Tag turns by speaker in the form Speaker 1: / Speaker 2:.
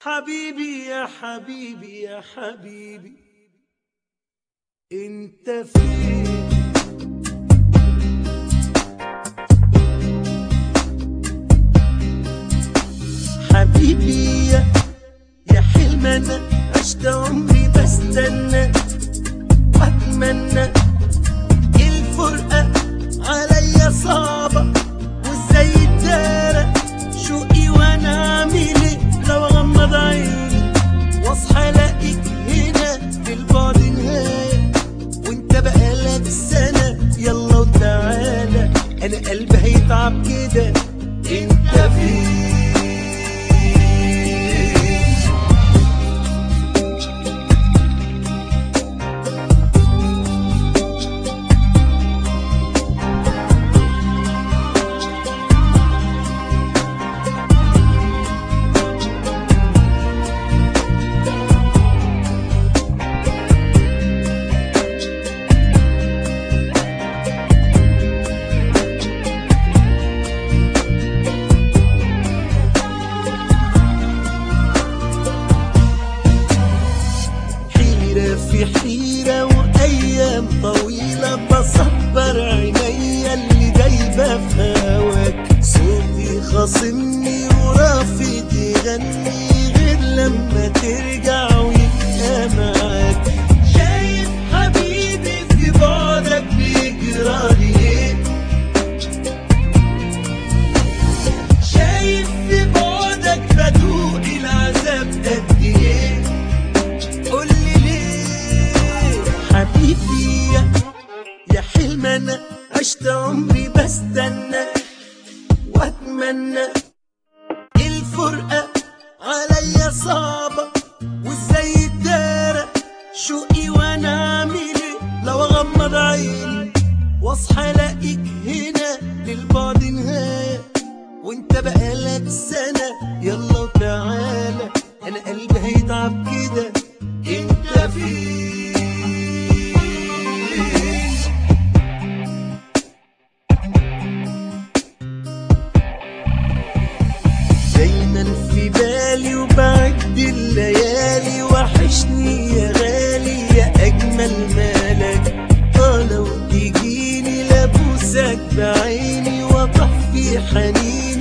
Speaker 1: حبيبي يا حبيبي يا حبيبي انت فين حبيبي يا يا حلم انا عشت عمري بستنى واتمنى الفرقة عليا صعبة وازاي اتدارى شوقي وانا اعمل ايه لو اغمض عيني واصحى الاقيك هنا في البعد نهاية وانت بقالك سنة يلا وتعالى انا قلبي هيتعب كده انت فين حيرة في حيرة وأيام طويلة بصبر عينيا اللي دايبة في هواك صوتي خاصمني ورافض يغني غير لما ترجع ويبقى معاك شايف حبيبي في بعدك بيجرالي ايه شايف في بعدك بدوق العذاب قد ايه قولي ليه حبيبي يا يا حلم انا عشت عمري بستنى واتمنى الفرقة عليا صعبة وازاي اتدارى شوقي وانا اعمل ايه لو اغمض عيني واصحى الاقيك هنا للبعد نهاية وانت بقالك سنة يلا وتعالى انا قلبي هيتعب كده انت فين دايما في بالي وبعد الليالي وحشني يا غالي يا اجمل مالك اه لو تجيني لابوسك بعيني واطح في حنيني